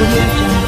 audio jungle.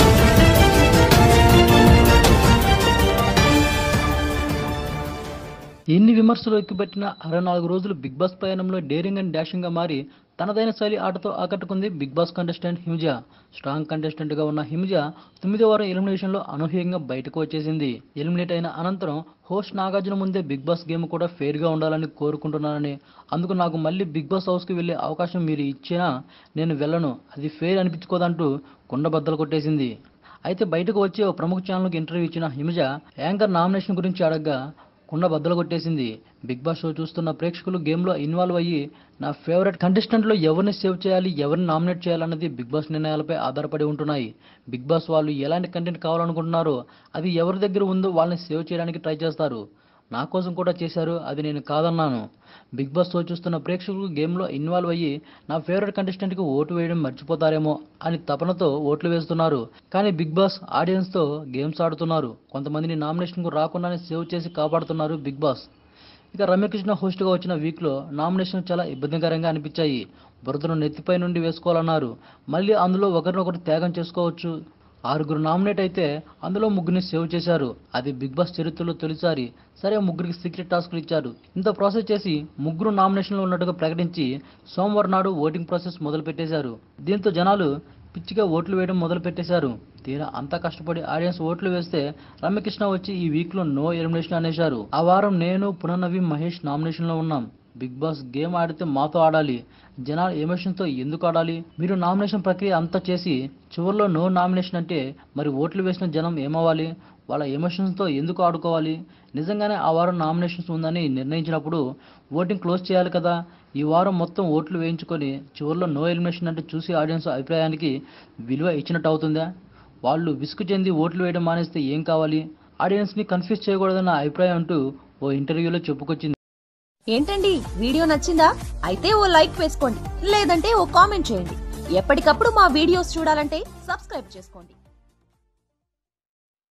ఎన్ని విమర్శలు ఎక్కిపెట్టిన అరవై నాలుగు రోజులు బిగ్ బాస్ పయనంలో డేరింగ్ అండ్ డాషింగ్ గా మారి తనదైన శైలి ఆటతో ఆకట్టుకుంది Bigg Boss contestant Himaja strong contestant గా ఉన్న హిమజ తొమ్మిదో వారం ఎలిమినేషన్ లో అనూహ్యంగా బయటకు వచ్చేసింది ఎలిమినేట్ అయిన అనంతరం హోస్ట్ నాగార్జున ముందే బిగ్ బాస్ గేమ్ కూడా ఫెయిర్ గా ఉండాలని కోరుకుంటున్నానని అందుకు నాకు మళ్ళీ బిగ్ బాస్ హౌస్ కి వెళ్లే అవకాశం మీరు ఇచ్చినా నేను వెళ్ళను అది ఫెయిర్ అనిపించుకోదంటూ కుండబద్దలు కొట్టేసింది అయితే బయటకు వచ్చి ఓ ప్రముఖ ఛానల్కి ఇంటర్వ్యూ ఇచ్చిన హిమజ యాంకర్ నామినేషన్ గురించి అడగ్గా కుండ బద్దలు కొట్టేసింది బిగ్ బాస్ షో చూస్తున్న ప్రేక్షకులు గేమ్లో ఇన్వాల్వ్ అయ్యి నా ఫేవరెట్ కంటెస్టెంట్లో ఎవరిని సేవ్ చేయాలి ఎవరిని నామినేట్ చేయాలన్నది బిగ్ బాస్ నిర్ణయాలపై ఆధారపడి ఉంటున్నాయి బిగ్ బాస్ వాళ్ళు ఎలాంటి కంటెంట్ కావాలనుకుంటున్నారో అది ఎవరి దగ్గర ఉందో వాళ్ళని సేవ్ చేయడానికి ట్రై చేస్తారు నా కోసం కూడా చేశారు అది నేను కాదన్నాను బిగ్ బాస్ షో చూస్తున్న ప్రేక్షకులు గేమ్లో ఇన్వాల్వ్ అయ్యి నా ఫేవరెట్ కంటెస్టెంట్కి ఓటు వేయడం మర్చిపోతారేమో అని తపనతో ఓట్లు వేస్తున్నారు కానీ బిగ్ బాస్ ఆడియన్స్తో గేమ్స్ ఆడుతున్నారు కొంతమందిని నామినేషన్కు రాకుండానే సేవ్ చేసి కాపాడుతున్నారు బిగ్ బాస్ ఇక రమ్యకృష్ణ హోస్ట్గా వచ్చిన వీక్లో నామినేషన్ చాలా ఇబ్బందికరంగా అనిపించాయి బురదను నెత్తిపై నుండి వేసుకోవాలన్నారు మళ్ళీ అందులో ఒకరినొకరు త్యాగం చేసుకోవచ్చు ఆరుగురు నామినేట్ అయితే అందులో ముగ్గురిని సేవ్ చేశారు అది బిగ్ బాస్ చరిత్రలో తొలిసారి సరే ముగ్గురికి సీక్రెట్ టాస్క్లు ఇచ్చారు ఇంత ప్రాసెస్ చేసి ముగ్గురు నామినేషన్లో ఉన్నట్టుగా ప్రకటించి సోమవారం నాడు ఓటింగ్ ప్రాసెస్ మొదలు పెట్టేశారు దీంతో జనాలు పిచ్చిగా ఓట్లు వేయడం మొదలు పెట్టేశారు తీరా అంతా కష్టపడి ఆడియన్స్ ఓట్లు వేస్తే రమ్యకృష్ణ వచ్చి ఈ వీక్లో నో ఎలిమినేషన్ అనేశారు ఆ వారం నేను పునర్నవి మహేష్ నామినేషన్లో ఉన్నాం బిగ్ బాస్ గేమ్ ఆడితే మాతో ఆడాలి జనాలు ఎమోషన్తో ఎందుకు ఆడాలి మీరు నామినేషన్ ప్రక్రియ అంతా చేసి చివరిలో నో నామినేషన్ అంటే మరి ఓట్లు వేసిన జనం ఏమవ్వాలి వాళ్ళ ఎమోషన్స్తో ఎందుకు ఆడుకోవాలి నిజంగానే ఆ వారం నామినేషన్స్ ఉందని నిర్ణయించినప్పుడు ఓటింగ్ క్లోజ్ చేయాలి కదా ఈ వారం మొత్తం ఓట్లు వేయించుకొని చివరిలో నో ఎలిమినేషన్ అంటే చూసి ఆడియన్స్ అభిప్రాయానికి విలువ ఇచ్చినట్టు అవుతుందా వాళ్ళు విసుగు చెంది ఓట్లు వేయడం మానేస్తే ఏం కావాలి ఆడియన్స్ని కన్ఫ్యూజ్ చేయకూడదన్న అభిప్రాయం అంటూ ఓ ఇంటర్వ్యూలో చెప్పుకొచ్చింది ఏంటండి వీడియో నచ్చిందా అయితే ఓ లైక్ వేసుకోండి లేదంటే ఓ కామెంట్ చేయండి ఎప్పటికప్పుడు మా వీడియోస్ చూడాలంటే సబ్స్క్రైబ్ చేసుకోండి